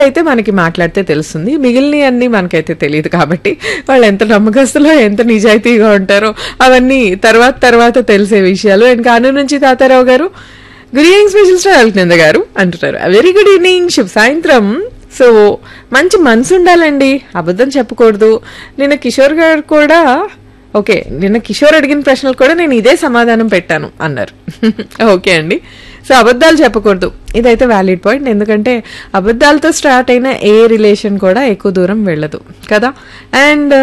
అయితే మనకి మాట్లాడితే తెలుస్తుంది మిగిలిన అన్ని మనకైతే తెలియదు కాబట్టి వాళ్ళు ఎంత నమ్మకస్తులో ఎంత నిజాయితీగా ఉంటారో అవన్నీ తర్వాత తర్వాత తెలిసే విషయాలు అండ్ కానూరు నుంచి Tatarao garu good evening special star Alakananda garu అంటున్నారు వెరీ గుడ్ ఈవినింగ్ శుభ సాయంత్రం సో మంచి మనసు ఉండాలండి అబద్ధం చెప్పకూడదు నిన్న కిషోర్ గారు కూడా ఓకే నిన్న కిషోర్ అడిగిన ప్రశ్నలు కూడా నేను ఇదే సమాధానం పెట్టాను అన్నారు ఓకే అండి సో అబద్ధాలు చెప్పకూడదు ఇదైతే వ్యాలిడ్ పాయింట్ ఎందుకంటే అబద్ధాలతో స్టార్ట్ అయిన ఏ రిలేషన్ కూడా ఎక్కువ దూరం వెళ్ళదు కదా అండ్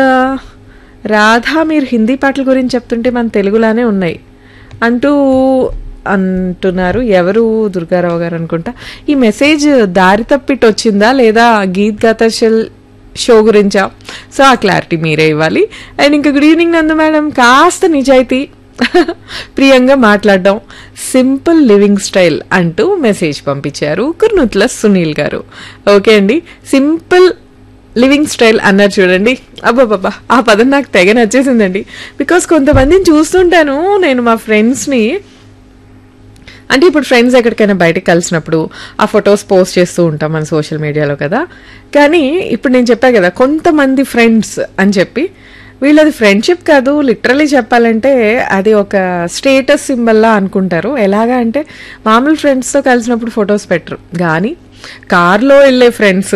రాధా మీరు హిందీ పాటల గురించి చెప్తుంటే మన తెలుగులానే ఉన్నాయి అంటూ అంటున్నారు ఎవరు దుర్గారావు గారు అనుకుంటా ఈ మెసేజ్ దారి తప్పిట్ వచ్చిందా లేదా గీత్ గతశల్ షో గురించా సో ఆ క్లారిటీ మీరే ఇవ్వాలి అండ్ ఇంకా గుడ్ ఈవినింగ్ నందు మేడం కాస్త నిజాయితీ ప్రియంగా మాట్లాడడం సింపుల్ లివింగ్ స్టైల్ అంటూ మెసేజ్ పంపించారు కుర్నుత్ల సునీల్ గారు ఓకే అండి సింపుల్ లివింగ్ స్టైల్ అన్నారు చూడండి అబ్బాబ్బా ఆ పదం నాకు తెగ నచ్చేసిందండి బికాస్ కొంతమందిని చూస్తుంటాను నేను మా ఫ్రెండ్స్ని అంటే ఇప్పుడు ఫ్రెండ్స్ ఎక్కడికైనా బయటకు కలిసినప్పుడు ఆ ఫొటోస్ పోస్ట్ చేస్తూ ఉంటాం మన సోషల్ మీడియాలో కదా కానీ ఇప్పుడు నేను చెప్పా కదా కొంతమంది ఫ్రెండ్స్ అని చెప్పి వీళ్ళది ఫ్రెండ్షిప్ కాదు లిటరలీ చెప్పాలంటే అది ఒక స్టేటస్ సింబల్లా అనుకుంటారు ఎలాగా అంటే మామూలు ఫ్రెండ్స్తో కలిసినప్పుడు ఫొటోస్ పెట్టరు కానీ కార్లో వెళ్ళే ఫ్రెండ్స్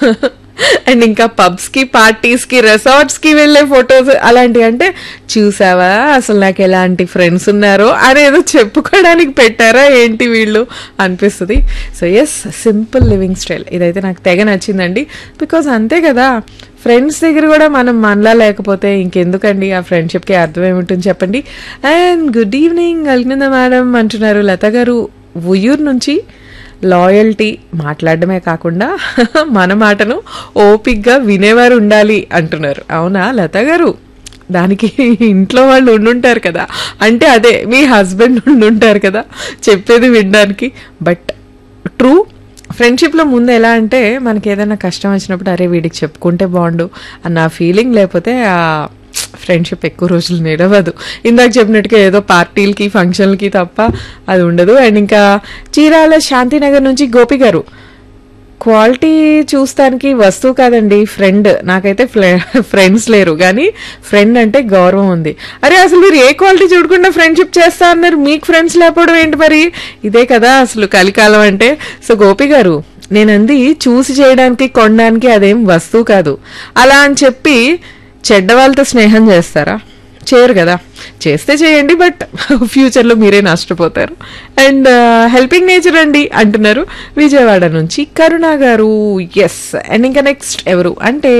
అండ్ ఇంకా పబ్స్కి పార్టీస్కి రిసార్ట్స్కి వెళ్ళే ఫొటోస్ అలాంటివి అంటే చూసావా అసలు నాకు ఎలాంటి ఫ్రెండ్స్ ఉన్నారో అనేదో చెప్పుకోవడానికి పెట్టారా ఏంటి వీళ్ళు అనిపిస్తుంది so yes simple living style ఇదైతే నాకు తెగ నచ్చిందండి బికాజ్ అంతే కదా ఫ్రెండ్స్ దగ్గర కూడా మనం మనలా లేకపోతే ఇంకెందుకండి ఆ ఫ్రెండ్షిప్కి అర్థం ఏముంటుంది చెప్పండి and good evening Alakananda madam అంటున్నారు లత గారు ఉయ్యూరు నుంచి లాయల్టీ మాట్లాడడమే కాకుండా మన మాటను ఓపిక్గా వినేవారు ఉండాలి అంటున్నారు అవునా లత గారు దానికి ఇంట్లో వాళ్ళు ఉండుంటారు కదా అంటే అదే మీ హస్బెండ్ ఉండుంటారు కదా చెప్పేది వినడానికి బట్ ట్రూ ఫ్రెండ్షిప్లో ముందు ఎలా అంటే మనకి ఏదైనా కష్టం వచ్చినప్పుడు అరే వీడికి చెప్పుకుంటే బాగుండు అన్న ఫీలింగ్ లేకపోతే ఆ ఫ్రెండ్షిప్ ఎక్కువ రోజులు నిలవదు ఇందాక చెప్పినట్టుగా ఏదో పార్టీలకి ఫంక్షన్లకి తప్ప అది ఉండదు అండ్ ఇంకా చీరాల శాంతినగర్ నుంచి గోపి గారు క్వాలిటీ చూస్తానికి వస్తువు కాదండి ఫ్రెండ్ నాకైతే ఫ్రెండ్స్ లేరు కానీ ఫ్రెండ్ అంటే గౌరవం ఉంది అరే అసలు మీరు ఏ క్వాలిటీ చూడకుండా ఫ్రెండ్షిప్ చేస్తా అన్నారు మీకు ఫ్రెండ్స్ లేకపోవడం ఏంటి మరి ఇదే కదా అసలు కలికాలం అంటే సో గోపి గారు నేనంది చూసి చేయడానికి కొనడానికి అదేం వస్తువు కాదు అలా అని చెప్పి చెడ్డ వాళ్ళతో స్నేహం చేస్తారా చేయరు కదా చేస్తే చేయండి బట్ ఫ్యూచర్లో మీరే నష్టపోతారు అండ్ హెల్పింగ్ నేచర్ అండి అంటున్నారు విజయవాడ నుంచి కరుణ గారు ఎస్ అండ్ ఇంకా నెక్స్ట్ ఎవరు అంటే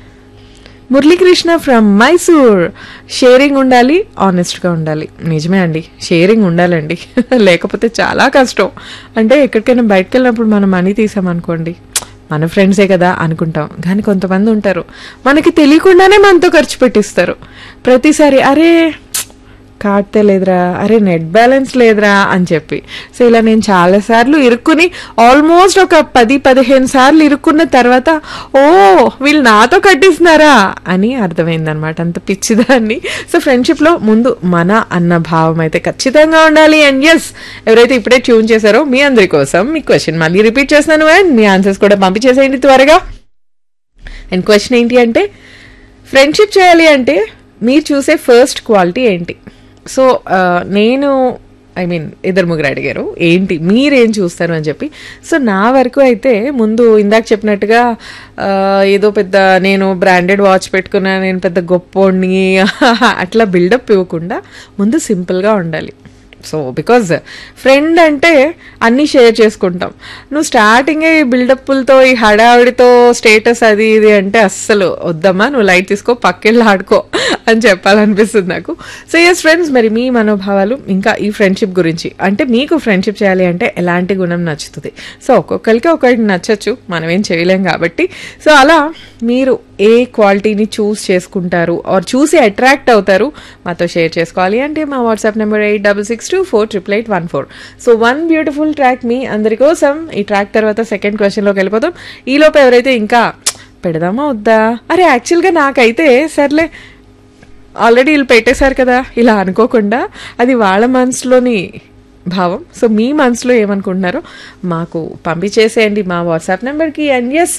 మురళీకృష్ణ ఫ్రమ్ మైసూర్ షేరింగ్ ఉండాలి ఆనెస్ట్గా ఉండాలి నిజమే అండి షేరింగ్ ఉండాలండి లేకపోతే చాలా కష్టం అంటే ఎక్కడికైనా బయటకు వెళ్ళినప్పుడు మనం మనీ తీసామనుకోండి మన ఫ్రెండ్సే కదా అనుకుంటాం కానీ కొంతమంది ఉంటారు మనకి తెలియకుండానే మనతో ఖర్చు పెట్టిస్తారు ప్రతిసారి అరే కార్డ్ లేదురా అరే నెట్ బ్యాలెన్స్ లేదురా అని చెప్పి సో ఇలా నేను చాలాసార్లు ఇరుక్కుని ఆల్మోస్ట్ ఒక పది పదిహేను సార్లు ఇరుక్కున్న తర్వాత ఓ వీళ్ళు నాతో కట్టిస్తున్నారా అని అర్థమైందనమాట అంత పిచ్చిదాన్ని సో ఫ్రెండ్షిప్లో ముందు మన అన్న భావం అయితే ఖచ్చితంగా ఉండాలి అండ్ ఎస్ ఎవరైతే ఇప్పుడే ట్యూన్ చేశారో మీ అందరి కోసం మీ క్వశ్చన్ మళ్ళీ రిపీట్ చేస్తున్నాను అండ్ మీ ఆన్సర్స్ కూడా పంపించేసేయండి త్వరగా అండ్ క్వశ్చన్ ఏంటి అంటే ఫ్రెండ్షిప్ చేయాలి అంటే మీరు చూసే ఫస్ట్ క్వాలిటీ ఏంటి సో నేను ఐ మీన్ ఇద్దరు ముగ్గురు అడిగారు ఏంటి మీరేం చూస్తారు అని చెప్పి సో నా వరకు అయితే ముందు ఇందాక చెప్పినట్టుగా ఏదో పెద్ద నేను బ్రాండెడ్ వాచ్ పెట్టుకున్నా నేను పెద్ద గొప్పోడిని అట్లా బిల్డప్ ఇవ్వకుండా ముందు సింపుల్గా ఉండాలి సో బికాజ్ ఫ్రెండ్ అంటే అన్నీ షేర్ చేసుకుంటాం నువ్వు స్టార్టింగే ఈ బిల్డప్లతో ఈ హడావిడితో స్టేటస్ అది ఇది అంటే అస్సలు వద్దమ్మా నువ్వు లైట్ తీసుకో పక్కెళ్ళి ఆడుకో అని చెప్పాలనిపిస్తుంది నాకు సో ఎస్ ఫ్రెండ్స్ మరి మీ మనోభావాలు ఇంకా ఈ ఫ్రెండ్షిప్ గురించి అంటే మీకు ఫ్రెండ్షిప్ చేయాలి అంటే ఎలాంటి గుణం నచ్చుతుంది సో ఒక్కొక్కరికి ఒకటి నచ్చచ్చు మనం ఏం చేయలేం కాబట్టి సో అలా మీరు ఏ క్వాలిటీని చూస్ చేసుకుంటారు ఆర్ చూసి అట్రాక్ట్ అవుతారు మాతో షేర్ చేసుకోవాలి అంటే మా WhatsApp number eight double six two four triple eight one four so one beautiful track మీ అందరి కోసం ఈ ట్రాక్ తర్వాత సెకండ్ క్వశ్చన్లోకి వెళ్ళిపోతాం ఈలోపు ఎవరైతే ఇంకా పెడదామా వద్దా అరే యాక్చువల్గా నాకైతే సర్లే ఆల్రెడీ వీళ్ళు పెట్టేశారు కదా ఇలా అనుకోకుండా అది వాళ్ళ మనసులోని భావం సో మీ మనసులో ఏమనుకుంటున్నారో మాకు పంపించేసేయండి మా వాట్సాప్ నెంబర్కి అండ్ ఎస్